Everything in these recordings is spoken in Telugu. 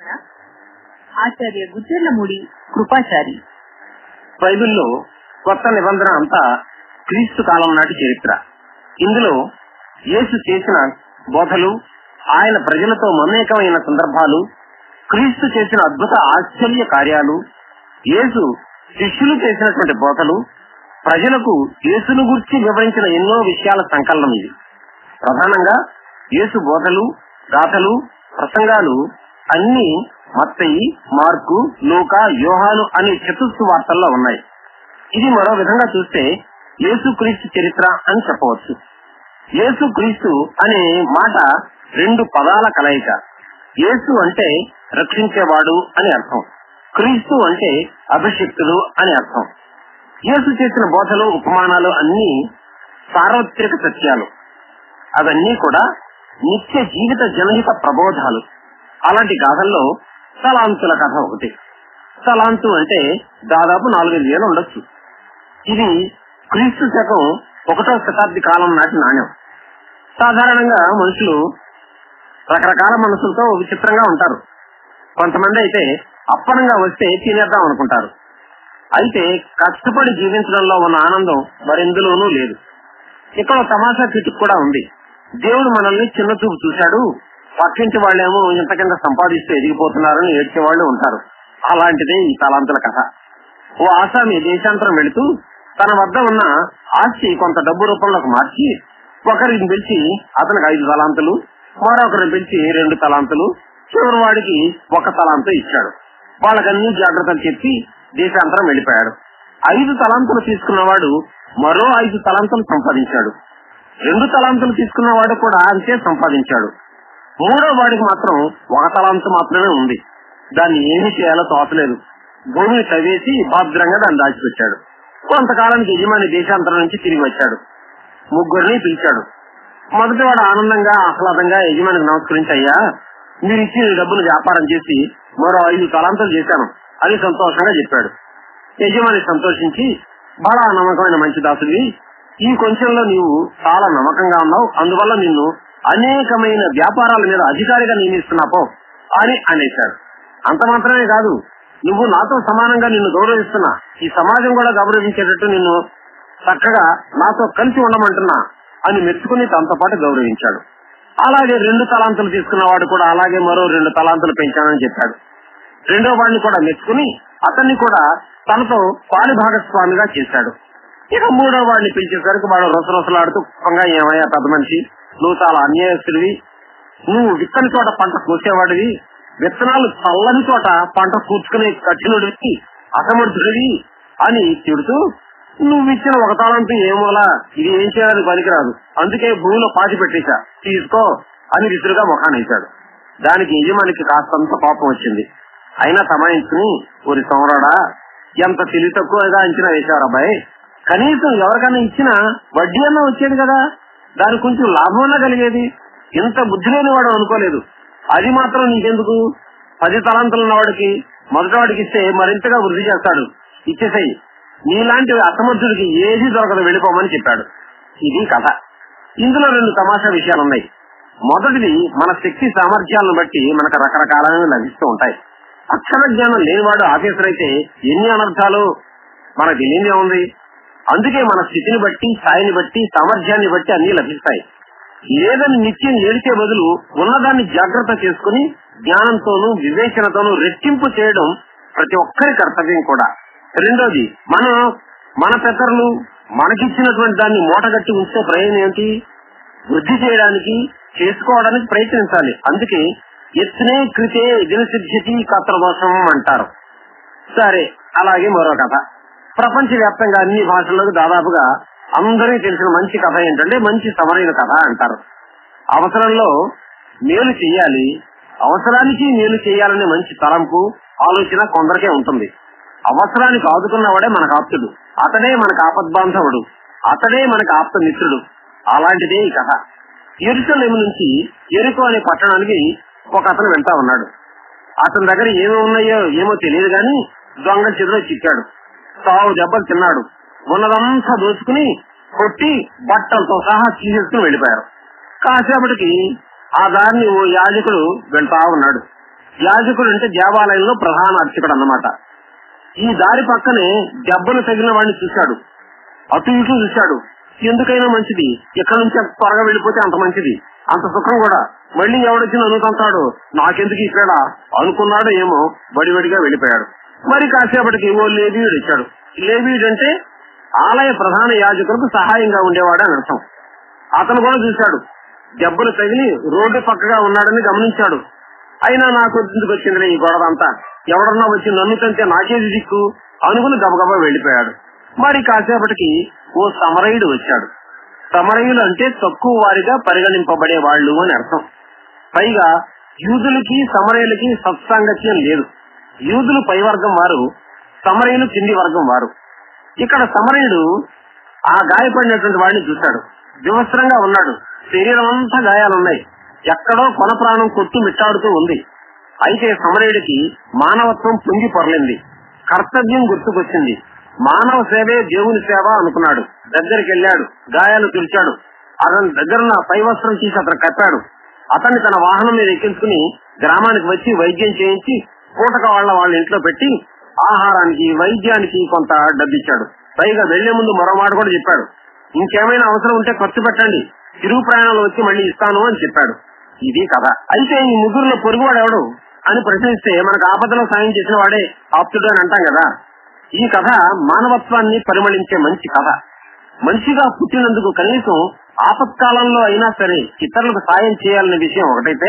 ఆచార్య గుజ్జర్లమూడి కృపాచారి బైబిల్లో కొత్త నిబంధన అంతా క్రీస్తు కాలం నాటి చరిత్ర ఇందులో యేసు చేసిన బోధలు ఆయన ప్రజలతో మమేకమైన సందర్భాలు క్రీస్తు చేసిన అద్భుత ఆశ్చర్య కార్యాలు యేసు శిష్యులు చేసినటువంటి బోధలు ప్రజలకు యేసును గురించి వివరించిన ఎన్నో విషయాల సంకలనం ఇది ప్రధానంగా యేసు బోధలు గాథలు ప్రసంగాలు అన్ని మత్తయి మార్కు లూకా యోహాను అనే చతుస్సు వార్తల్లో ఉన్నాయి ఇది మరో విధంగా చూస్తే యేసు క్రీస్తు చరిత్ర అని చెప్పవచ్చు యేసు క్రీస్తు అనే మాట రెండు పదాల కలయిక యేసు అంటే రక్షించేవాడు అని అర్థం క్రీస్తు అంటే అభిషిక్తుడు అని అర్థం యేసు చేసిన బోధలు ఉపమానాలు అన్ని సార్వత్రిక సత్యాలు అవన్నీ కూడా నిత్య జీవిత జనహిత ప్రబోధాలు అలాంటి గాథల్లో తలాంతుల కథ ఒకటి తలాంతు అంటే దాదాపు నాలుగైదు వేలు ఉండొచ్చు ఇది క్రీస్తు శకం ఒకటో శతాబ్ది కాలం నాటి నాణ్యం సాధారణంగా మనుషులు రకరకాల మనసులతో విచిత్రంగా ఉంటారు కొంతమంది అయితే అప్పనంగా వస్తే తినేద్దాం అనుకుంటారు అయితే కష్టపడి జీవించడంలో ఉన్న ఆనందం మరెందులోనూ లేదు ఇక్కడ తమాషా కిటుకు కూడా ఉంది దేవుడు మనల్ని చిన్న చూపు చూశాడు పక్కింటి వాళ్ళేమో ఇంత కింద సంపాదిస్తూ ఎదిగిపోతున్నారని ఏడ్చే వాళ్ళు ఉంటారు అలాంటిదే ఈ తలాంతుల కథ ఓ ఆసామి దేశాంతరం వెళుతూ తన వద్ద ఉన్న ఆస్తి కొంత డబ్బు రూపంలోకి మార్చి ఒకరిని పిలిచి అతనికి ఐదు తలాంతులు మరొకరిని పిలిచి రెండు తలాంతులు చివరి వాడికి ఒక తలాంతు ఇచ్చాడు వాళ్ళకన్నీ జాగ్రత్తలు చెప్పి దేశాంతరం వెళ్ళిపోయాడు ఐదు తలాంతులు తీసుకున్నవాడు మరో ఐదు తలాంతులు సంపాదించాడు రెండు తలాంతులు తీసుకున్నవాడు కూడా అంతే సంపాదించాడు మూడో వాడికి మాత్రం ఒక తలాంతు మాత్రమే ఉంది దాన్ని ఏమి చేయాలో తోచలేదు భూమిని తవ్వేసి భద్రంగా దాన్ని దాచిపెట్టాడు కొంతకాలానికి యజమాని దేశాంతరం నుంచి తిరిగి వచ్చాడు ముగ్గురిని పిలిచాడు మొదటివాడు ఆనందంగా ఆహ్లాదంగా యజమానికి నమస్కరించి అయ్యా మీరు ఇచ్చిన ఈ డబ్బును వ్యాపారం చేసి మరో ఐదు తలాంతులు చేశాను అని సంతోషంగా చెప్పాడు యజమాని సంతోషించి బడా నమ్మకమైన మంచి దాసుడివి ఈ కొంచెంలో నీవు చాలా నమ్మకంగా ఉన్నావు అందువల్ల నిన్ను అనేకమైన వ్యాపారాల మీద అధికారిగా నియమిస్తున్నాపో అని అనేశాడు అంత మాత్రమే కాదు నువ్వు నాతో సమానంగా నిన్ను గౌరవిస్తున్నా ఈ సమాజం కూడా గౌరవించేటట్టు నిన్ను చక్కగా నాతో కలిసి ఉండమంటున్నా అని మెచ్చుకుని తనతో పాటు గౌరవించాడు అలాగే రెండు తలాంతులు తీసుకున్నవాడు కూడా అలాగే మరో రెండు తలాంతులు పెంచానని చెప్పాడు రెండో వాడిని కూడా మెచ్చుకుని అతన్ని కూడా తనతో పాలి భాగస్వామిగా చేశాడు ఇక మూడో వాడిని పిలిచేసరికి వాడు రొసరొసలాడుతూ కోపంగా ఏమయ్యా పెద్ద మనిషి నువ్వు చాలా అన్యాయస్తుడివి నువ్వు విత్తని చోట పంట కోసేవాడివి విత్తనాలు చల్లని చోట పంట కూర్చుకునే కఠినుడివి అసమర్థుడివి అని తిడుతూ నువ్వు ఇచ్చిన ఒక తాళంతో ఏమోలా ఇది ఏం చేయడానికి పనికిరాదు అందుకే భూమిలో పాతి పెట్టేశా తీసుకో అని విసురుగా ముఖానేశాడు దానికి యజమానికి కాస్తంత కోపం వచ్చింది అయినా తమాయించుకుని ఊరి సోమరాడా ఎంత తెలివి తక్కువగా అంచనా వేశారు అబ్బాయి కనీసం ఎవరికైనా ఇచ్చినా వడ్డీ అన్నా వచ్చేది కదా దాని కొంచెం లాభమన్నా కలిగేది ఇంత బుద్ధి లేని వాడు అనుకోలేదు అది మాత్రం నీకెందుకు పది తలాంతులు ఉన్నవాడికి మొదటి వాడికి ఇస్తే మరింతగా వృద్ధి చేస్తాడు ఇచ్చేసాయి నీలాంటి అసమర్థుడికి ఏది దొరకదు వెళ్ళిపోమని చెప్పాడు ఇది కథ ఇందులో రెండు తమాషా విషయాలున్నాయి మొదటిది మన శక్తి సామర్థ్యాలను బట్టి మనకు రకరకాలైనవి లభిస్తూ ఉంటాయి అక్షర జ్ఞానం లేనివాడు ఆఫీసర్ అయితే ఎన్ని అనర్థాలు మనకు తెలియదే ఉంది అందుకే మన స్థితిని బట్టి స్థాయిని బట్టి సామర్థ్యాన్ని బట్టి అన్ని లభిస్తాయి లేదని నిత్యం ఏడిచే బదులు ఉన్నదాన్ని జాగ్రత్త చేసుకుని జ్ఞానంతోనూ వివేచనతోనూ రెట్టింపు చేయడం ప్రతి ఒక్కరి కర్తవ్యం కూడా రెండోది మనం మన పెద్దలు మనకిచ్చినటువంటి దాన్ని మూటగట్టి ఉంచే ప్రయోజనం ఏంటి వృద్ధి చేయడానికి చేసుకోవడానికి ప్రయత్నించాలి అందుకే ఎత్తునే కృతే దినసిద్ధ్యతి కత్రదోషం అంటారు సరే అలాగే మరో కథ ప్రపంచ వ్యాప్తంగా అన్ని భాషలకు దాదాపుగా అందరికీ తెలిసిన మంచి కథ ఏంటంటే మంచి సమరైన కథ అంటారు అవసరంలో మేలు చేయాలి అవసరానికి మేలు చేయాలనే మంచి తలంపు ఆలోచన కొందరికే ఉంటుంది అవసరానికి ఆదుకున్నవాడే మనకు ఆప్తుడు అతడే మనకు ఆపద్బాంధవుడు అతడే మనకు ఆప్త మిత్రుడు అలాంటిదే ఈ కథ ఎరుసలేము నుంచి ఎరుకు అనే పట్టణానికి ఒక అతను వెళ్తా ఉన్నాడు అతని దగ్గర ఏమి ఉన్నాయో ఏమో తెలియదు గాని దొంగ చేతిలో చిక్కాడు సావు దెబ్బలు తిన్నాడు ఉన్నదంతా దోచుకుని కొట్టి బట్టలతో సహా తీసేసుకుని వెళ్ళిపోయారు కాసేపటికి ఆ దారిని ఓ యాజకుడు వెళ్తా ఉన్నాడు యాజకుడు అంటే దేవాలయంలో ప్రధాన అర్చకుడు అన్నమాట ఈ దారి పక్కనే దెబ్బలు తగిలిన వాడిని చూశాడు అటు ఇటు చూశాడు ఎందుకైనా మంచిది ఎక్కడి నుంచి ఎంత త్వరగా వెళ్ళిపోతే అంత మంచిది అంత సుఖం కూడా మళ్ళీ ఎవడొచ్చి అనుకుంటాడు నాకెందుకు ఇక్కడ అనుకున్నాడో ఏమో బడిబడిగా వెళ్ళిపోయాడు మరి కాసేపటికి ఓ లేవీయుడు వచ్చాడు లేవీయుడు అంటే ఆలయ ప్రధాన యాజకులకు సహాయంగా ఉండేవాడు అని అర్థం అతను కూడా చూశాడు దెబ్బలు తగిలి రోడ్డు పక్కగా ఉన్నాడని గమనించాడు అయినా నాకు ఎందుకు వచ్చిందిలే ఈ గొడవ అంతా ఎవడన్నా వచ్చి నన్ను తంతే నాకేది దిక్కు అనుకుని గబగబా వెళ్లిపోయాడు మరి కాసేపటికి ఓ సమరయుడు వచ్చాడు సమరయులు అంటే తక్కువ వారిగా పరిగణింపబడే వాళ్ళు అని అర్థం పైగా యూదులకి సమరయులకి సత్సాంగత్యం లేదు యూదులు పై వర్గం వారు సమరయులు కింది వర్గం వారు ఇక్కడ సమరయుడు ఆ గాయపడినటువంటి వాడిని చూశాడు వివస్త్రంగా ఉన్నాడు శరీరం అంతా గాయాలున్నాయి ఎక్కడో కొన ప్రాణం కొట్టు మిట్టాడుతూ ఉంది అయితే సమరయుడికి మానవత్వం పొంగి పొరలింది కర్తవ్యం గుర్తుకొచ్చింది మానవ సేవే దేవుని సేవ అనుకున్నాడు దగ్గరికి వెళ్ళాడు గాయాలు తుడిచాడు అతని దగ్గర పై వస్త్రం తీసి అతను కప్పాడు అతన్ని తన వాహనం మీద ఎక్కించుకుని గ్రామానికి వచ్చి వైద్యం చేయించి పూటక వాళ్ళ వాళ్ళ ఇంట్లో పెట్టి ఆహారానికి వైద్యానికి కొంత డబ్బిచ్చాడు పైగా వెళ్లే ముందు మరో మాట కూడా చెప్పాడు ఇంకేమైనా అవసరం ఉంటే ఖర్చు పెట్టండి తిరుగు ప్రయాణంలో వచ్చి మళ్ళీ ఇస్తాను అని చెప్పాడు ఇది కథ అయితే ఈ ముగ్గురులో పొరుగువాడు ఎవడు అని ప్రశ్నిస్తే మనకు ఆపదలో సాయం చేసిన వాడే ఆప్తుడు అని అంటాం కదా ఈ కథ మానవత్వాన్ని పరిమళించే మంచి కథ మనిషిగా పుట్టినందుకు కనీసం ఆపత్కాలంలో అయినా సరే ఇతరులకు సాయం చేయాలనే విషయం ఒకటైతే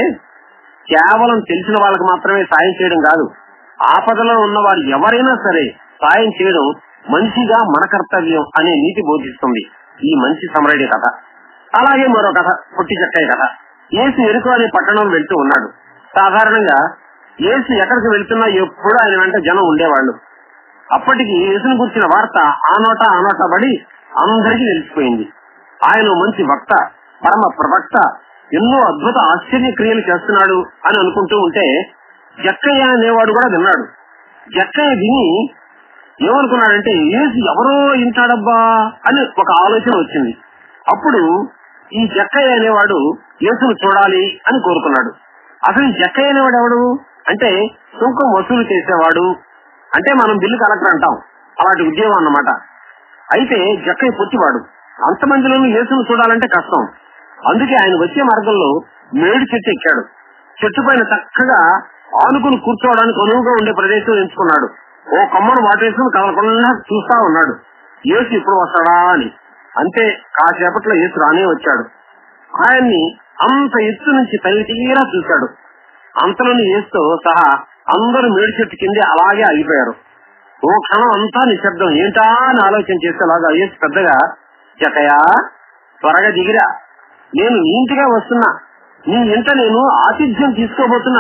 కేవలం తెలిసిన వాళ్ళకి మాత్రమే సాయం చేయడం కాదు ఆపదలో ఉన్న వారు ఎవరైనా సరే సాయం చేయడం మనిషిగా మన కర్తవ్యం అనే నీతి బోధిస్తుంది ఈ మంచి సమరడి కథ అలాగే మరో కథ పొట్టి చక్కయ్య కథ ఏసు ఎరుకు అనే పట్టణం వెళ్తూ ఉన్నాడు సాధారణంగా ఏసు ఎక్కడికి వెళ్తున్నా ఎప్పుడు ఆయన వెంట జనం ఉండేవాళ్ళు అప్పటికి యేసును గురించిన వార్త ఆ నోట ఆ నోట పడి అందరికీ తెలిసిపోయింది ఆయన మంచి వక్త పరమ ప్రవక్త ఎన్నో అద్భుత ఆశ్చర్య క్రియలు చేస్తున్నాడు అని అనుకుంటూ ఉంటే జక్కయ్య అనేవాడు కూడా విన్నాడు జక్కయ్య విని ఏమనుకున్నాడంటే ఏసు ఎవరో ఇంటాడబ్బా అని ఒక ఆలోచన వచ్చింది అప్పుడు ఈ జక్కయ్య అనేవాడు యేసును చూడాలి అని కోరుకున్నాడు అసలు ఈ జక్కయ్య అనేవాడు ఎవడు అంటే సుంకం వసూలు చేసేవాడు అంటే మనం బిల్లు కలెక్టర్ అంటాం అలాంటి ఉద్యోగం అన్నమాట అయితే జక్కయ్య పొట్టివాడు అంతమందిలోనూ యేసును చూడాలంటే కష్టం అందుకే ఆయన వచ్చే మార్గంలో మేడు చెట్టు ఎక్కాడు చెట్టు పైన చక్కగా ఆనుకుని కూర్చోవడానికి అనువుగా ఉండే ప్రదేశం ఎంచుకున్నాడు ఓ కొమ్మను వాటేసుకుని కదలకుండా చూస్తా ఉన్నాడు యేసు ఇప్పుడు వస్తాడా అని అంతే కాసేపట్లో యేసు రానే వచ్చాడు ఆయన్ని అంత ఎత్తు నుంచి తల్లి తీరా చూశాడు అంతలోని యేసుతో సహా అందరూ మేడి చెట్టు కిందే అలాగే ఆగిపోయారు ఓ క్షణం అంతా నిశ్శబ్దం ఏంటా అని ఆలోచన చేసేలాగా యేసు పెద్దగా జకయా త్వరగా దిగిరా నేను నీ ఇంటిగా వస్తున్నా నీ ఇంట నేను ఆతిథ్యం తీసుకోబోతున్నా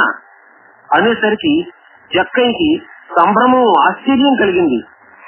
అనేసరికి జక్కయ్యకి సంభ్రమం ఆశ్చర్యం కలిగింది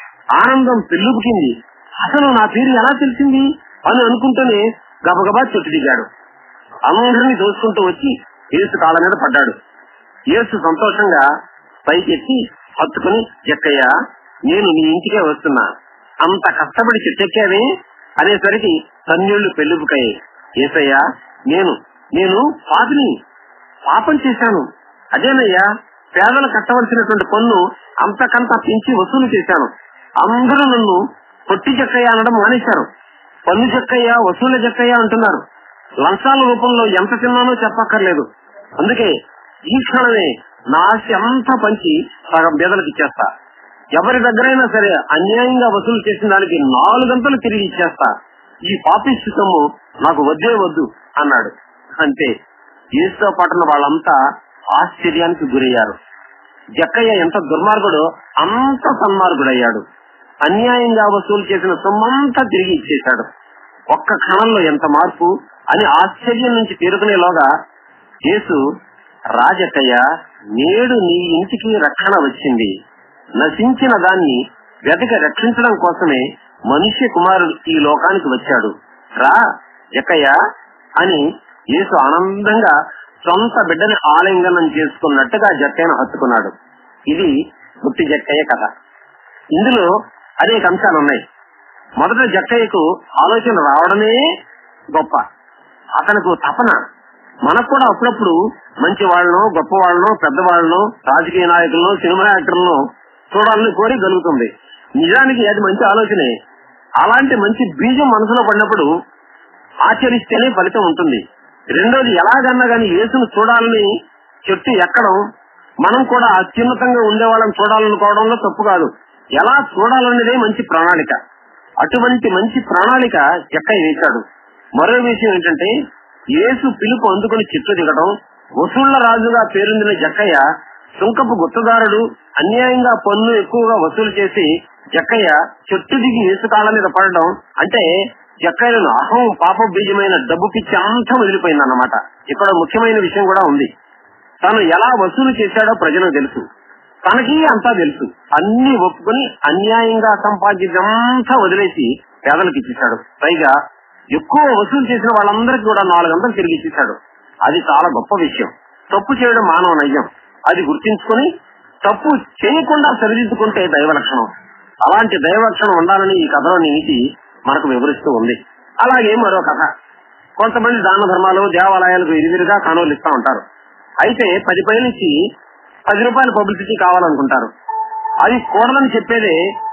ఆనందం పెళ్ళుపుకింది అసలు నా పేరు ఎలా తెలిసింది అని అనుకుంటూనే గబగబా చెట్టు దిగాడు అందరినీ దోసుకుంటూ వచ్చి యేసు కాళ్ళ మీద పడ్డాడు యేసు సంతోషంగా పైకెత్తి హత్తుకుని జక్కయ్య నేను నీ ఇంటికే వస్తున్నా అంత కష్టపడి చెట్టెక్కావే అనేసరికి కన్యుళ్ళు పెళ్ళిపుకాయి ఏసయ్యా నేను నేను పాపిని పాపం చేశాను అదేనయ్యా పేదలు కట్టవలసినటువంటి పన్ను అంతకంత పెంచి వసూలు చేశాను అందరూ నన్ను పొట్టి చెక్కయ్య అనడం మానేశారు పన్ను చెక్కయ్య వసూల చెక్కయ్య అంటున్నారు లంచాల రూపంలో ఎంత తిన్నానో చెప్పక్కర్లేదు అందుకే ఈ క్షణమే నా ఆస్తి అంతా పంచి సగం బేదలకు ఇచ్చేస్తా ఎవరి దగ్గరైనా సరే అన్యాయంగా వసూలు చేసిన దానికి నాలుగంతలు తిరిగి ఇచ్చేస్తా ఈ పాపిష్టి సొమ్ము నాకు వద్దే వద్దు అన్నాడు అంతే యేసుతో పాటున్న వాళ్ళంతా ఆశ్చర్యానికి గురయ్యారు జక్కయ్య ఎంత దుర్మార్గుడో అంత సన్మార్గుడయ్యాడు అన్యాయంగా వసూలు చేసిన సొమ్మంతా తిరిగి ఇచ్చేశాడు ఒక్క క్షణంలో ఎంత మార్పు అని ఆశ్చర్యం నుంచి తీరుకునేలోగా యేసు రాజకయ్య నేడు నీ ఇంటికి రక్షణ వచ్చింది నశించిన దాన్ని వెతక రక్షించడం కోసమే మనుష్య కుమారుడు ఈ లోకానికి వచ్చాడు రా జక్కయ్య అని యేసు ఆనందంగా సొంత బిడ్డని ఆలింగనం చేసుకున్నట్టుగా జక్కయ్యను హత్తుకున్నాడు ఇది పుట్టి జక్కయ్య కథ ఇందులో అనేక అంశాలు ఉన్నాయి మొదట జక్కయ్యకు ఆలోచన రావడమే గొప్ప అతనికి తపన మనకు కూడా అప్పుడప్పుడు మంచి వాళ్ళను గొప్ప వాళ్ళను పెద్ద వాళ్ళను రాజకీయ నాయకులను సినిమా యాక్టర్లను చూడాలని కోరి కలుగుతుంది నిజానికి అది మంచి ఆలోచనే అలాంటి మంచి బీజం మనసులో పడినప్పుడు ఆచరిస్తేనే ఫలితం ఉంటుంది రెండోది ఎలాగన్నా గాని యేసును చూడాలని చెట్టు ఎక్కడం మనం కూడా అత్యున్నతంగా ఉండేవాళ్ళని చూడాలనుకోవడంలో తప్పు కాదు ఎలా చూడాలన్నదే మంచి ప్రణాళిక అటువంటి మంచి ప్రణాళిక జక్కయ్య వేశాడు మరో విషయం ఏంటంటే యేసు పిలుపు అందుకుని చిట్టు దిగడం వసూళ్ల రాజుగా పేరొందిన జక్కయ్య సుంకపు గుత్తదారుడు అన్యాయంగా పన్ను ఎక్కువగా వసూలు చేసి జక్కయ్య చెట్టు దిగి యేసు కాళ్ళ మీద పడడం అంటే జక్కయ్యను అహం పాప బీజమైన డబ్బు పిచ్చి అంతా వదిలిపోయిందన్నమాట ఇక్కడ ముఖ్యమైన విషయం కూడా ఉంది తను ఎలా వసూలు చేశాడో ప్రజలకు తెలుసు తనకి అంతా తెలుసు అన్ని ఒప్పుకుని అన్యాయంగా సంపాదించంతా వదిలేసి పేదలకు ఇచ్చేశాడు పైగా ఎక్కువ వసూలు చేసిన వాళ్ళందరికీ కూడా నాలుగు వందలు తిరిగి ఇచ్చేశాడు అది చాలా గొప్ప విషయం తప్పు చేయడం మానవ నయ్యం అది గుర్తించుకుని తప్పు చేయకుండా సరిదిద్దుకుంటే దైవ లక్షణం అలాంటి దైవ లక్షణం ఉండాలని ఈ కథలోని నీతి మనకు వివరిస్తూ ఉంది అలాగే మరో కథ కొంతమంది దాన ధర్మాలు దేవాలయాలకు ఇరువిరుగా కానువలు ఇస్తా ఉంటారు అయితే పది పై నుంచి పది రూపాయల పబ్లిసిటీ కావాలనుకుంటారు అది కూడదని చెప్పేదే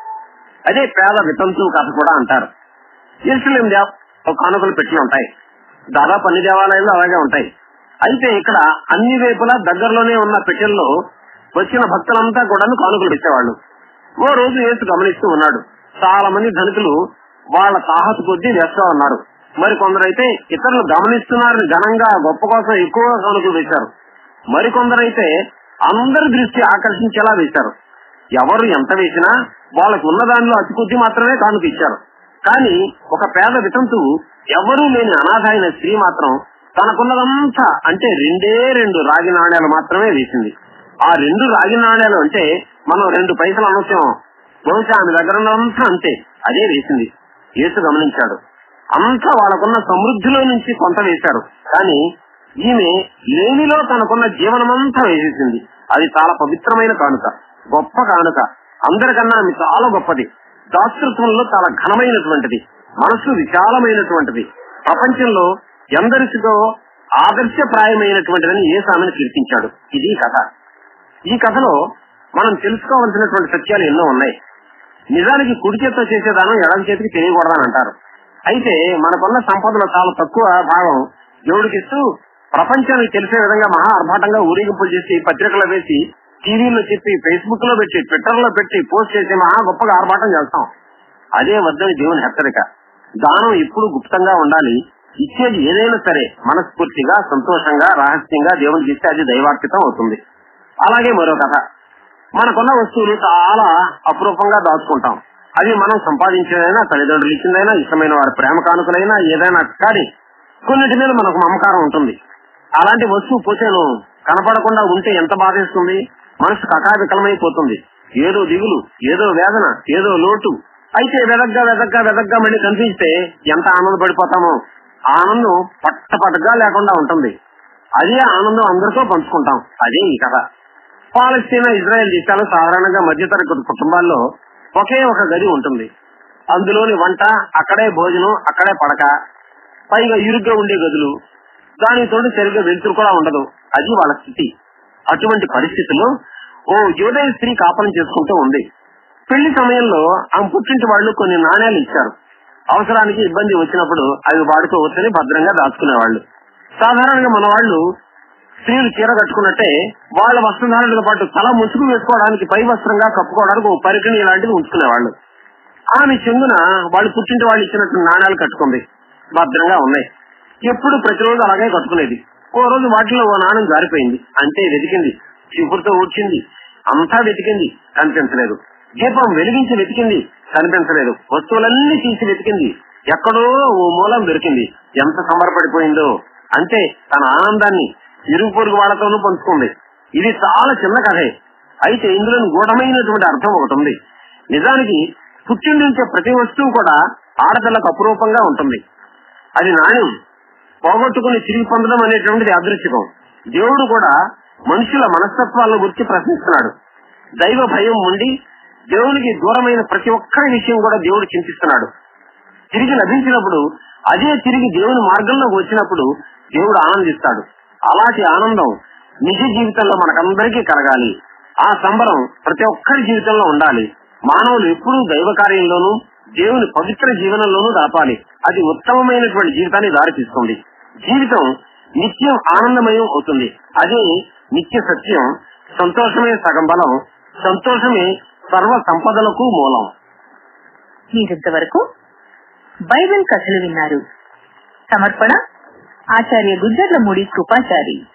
అదే పేద వితంతు కథ కూడా అంటారు ఇరుసలేం దేవ కానుకలు పెట్టి ఉంటాయి దాదాపు అన్ని దేవాలయాల్లో అలాగే ఉంటాయి అయితే ఇక్కడ అన్ని వైపులా దగ్గరలోనే ఉన్న పెట్టెల్లో వచ్చిన భక్తులంతా కూడా కానుకలు పెట్టేవాళ్ళు ఓ రోజు యేసు గమనిస్తూ ఉన్నాడు చాలా మంది ధనికులు వాళ్ళ తాహతు కొద్దీ వేస్తూ ఉన్నారు మరి కొందరైతే ఇతరులు గమనిస్తున్నారని ఘనంగా గొప్ప కోసం ఎక్కువగా కానుకలు వేశారు మరికొందరైతే అందరి దృష్టి ఆకర్షించేలా వేశారు ఎవరు ఎంత వేసినా వాళ్ళకు ఉన్న దానిలో అతి కొద్ది మాత్రమే కానుక ఇచ్చారు కానీ ఒక పేద వితంతు ఎవరూ లేని అనాథ అయిన స్త్రీ మాత్రం తనకున్నదంతా అంటే రెండే రెండు రాగి నాణ్యాలు మాత్రమే వేసింది ఆ రెండు రాగి నాణ్యాలు అంటే మనం రెండు పైసలు అనవసరం బహుశా ఆమె దగ్గర ఉన్నదంతా అంతే అదే వేసింది యేసు గమనించాడు అంతా వాళ్ళకున్న సమృద్ధిలో నుంచి కొంత వేశారు కానీ ఈమె లేనిలో తనకున్న జీవనమంతా వేసేసింది అది చాలా పవిత్రమైన కానుక గొప్ప కానుక అందరికన్నా ఆమె చాలా గొప్పది దాతృత్వంలో చాలా ఘనమైనటువంటిది మనస్సు విశాలమైనటువంటిది ప్రపంచంలో ఎందరికో ఆదర్శప్రాయమైనటువంటిదని ఏ సామెను కీర్తించాడు ఇది కథ ఈ కథలో మనం తెలుసుకోవాల్సినటువంటి సత్యాలు ఎన్నో ఉన్నాయి నిజానికి కుడి చేత్తో చేసే దానం ఎడమ చేతికి తెలియకూడదని అంటారు అయితే మనకున్న సంపదలో చాలా తక్కువ భాగం దేవుడికిస్తూ ప్రపంచానికి తెలిసే విధంగా మహా ఆర్భాటంగా ఊరేగింపులు చేసి పత్రికలో వేసి టీవీలో చెప్పి ఫేస్బుక్ లో పెట్టి ట్విట్టర్ లో పెట్టి పోస్ట్ చేసి మహా గొప్పగా ఆర్భాటం చేస్తాం అదే వద్దని దేవుని హెచ్చరిక దానం ఎప్పుడు గుప్తంగా ఉండాలి ఇచ్చేది ఏదైనా సరే మనస్ఫూర్తిగా సంతోషంగా రహస్యంగా దేవునికి ఇస్తే అది దైవార్పితం అవుతుంది అలాగే మరో కథ మనకున్న వస్తువులు చాలా అపురూపంగా దాచుకుంటాం అది మనం సంపాదించేదైనా తల్లిదండ్రులు ఇచ్చిందైనా ఇష్టమైన వారి ప్రేమ కానుకలైనా ఏదైనా కానీ కొన్నిటి మీద మనకు మమకారం ఉంటుంది అలాంటి వస్తువు పోతేను కనపడకుండా ఉంటే ఎంత బాధేస్తుంది మనసు కకావికలమైపోతుంది ఏదో దిగులు ఏదో వేదన ఏదో లోటు అయితే వెదగ్గా వెదగ్గా వెదగ్గా మళ్ళీ కనిపిస్తే ఎంత ఆనందపడిపోతామో ఆ ఆనందం పట్టపట్టగా లేకుండా ఉంటుంది అదే ఆనందం అందరితో పంచుకుంటాం అదే ఈ కథ పాలస్తీనా ఇజ్రాయెల్ దేశాలు సాధారణంగా మధ్యతరగతి కుటుంబాల్లో ఒకే ఒక గది ఉంటుంది అందులోని వంట అక్కడే భోజనం అక్కడే పడక పైగా ఇరుగ్గా ఉండే గదులు దానితో సరిగ్గా వెలుతురు కూడా ఉండదు అది వాళ్ళ స్థితి అటువంటి పరిస్థితుల్లో ఓ యోదయ స్త్రీ కాపలం చేసుకుంటూ ఉంది పెళ్లి సమయంలో ఆమె పుట్టింటి వాళ్ళు కొన్ని నాణ్యాలు ఇచ్చారు అవసరానికి ఇబ్బంది వచ్చినప్పుడు అవి వాడుకోవచ్చని భద్రంగా దాచుకునేవాళ్ళు సాధారణంగా మన వాళ్ళు స్త్రీలు చీర కట్టుకున్నట్టే వాళ్ళ వస్త్రధారణతో పాటు తల ముసుగు వేసుకోవడానికి పై వస్త్రంగా కప్పుకోవడానికి ఒక పరికణి ఇలాంటివి ఉంచుకునేవాళ్ళు ఆమె చెంగున వాళ్ళు పుట్టింటి వాళ్ళు ఇచ్చినట్టు నాణ్యాలు కట్టుకుంది భద్రంగా ఉన్నాయి ఎప్పుడు ప్రతిరోజు అలాగే కట్టుకునేది ఓ రోజు వాటిలో ఓ నాణ్యం జారిపోయింది అంటే వెతికింది చీపురుతో ఊడ్చింది అంతా వెతికింది కనిపించలేదు దీపం వెలిగించి వెతికింది కనిపించలేదు వస్తువులన్నీ తీసి వెతికింది ఎక్కడో ఓ మూలం దొరికింది ఎంత సంబరపడిపోయిందో అంటే తన ఆనందాన్ని ఇరుగు పొరుగు వాళ్ళతోనూ పంచుకుంది ఇది చాలా చిన్న కథే అయితే ఇందులో గూఢమైనటువంటి అర్థం ఒకటి ఉంది నిజానికి పుట్టింటి నుంచే ప్రతి వస్తువు కూడా ఆడపిల్లకు అపురూపంగా ఉంటుంది అది నాణ్యం పోగొట్టుకుని తిరిగి పొందడం అనేటువంటిది అదృశ్యకం దేవుడు కూడా మనుషుల మనస్తత్వాలను గురించి ప్రశ్నిస్తున్నాడు దైవ భయం ఉండి దేవునికి దూరమైన ప్రతి ఒక్కరి విషయం కూడా దేవుడు చింతిస్తున్నాడు తిరిగి లభించినప్పుడు అదే తిరిగి దేవుని మార్గంలోకి వచ్చినప్పుడు దేవుడు ఆనందిస్తాడు అలాంటి ఆనందం నిజ జీవితంలో మనకందరికీ కలగాలి ఆ సంబరం ప్రతి ఒక్కరి జీవితంలో ఉండాలి మానవులు ఎప్పుడూ దైవ కార్యంలోనూ దేవుని పవిత్ర జీవనంలోనూ దాపాలి అది ఉత్తమమైనటువంటి జీవితాన్ని దారితీస్తుంది జీవితం నిత్యం ఆనందమయం అవుతుంది అదే నిత్య సత్యం సంతోషమే సగం బలం సంతోషమే సర్వ సంపదలకు మూలం మీరింతవరకు బైబిల్ కథలు విన్నారు సమర్పణ ఆచార్య గుజ్జర్లమూడి కృపాచారి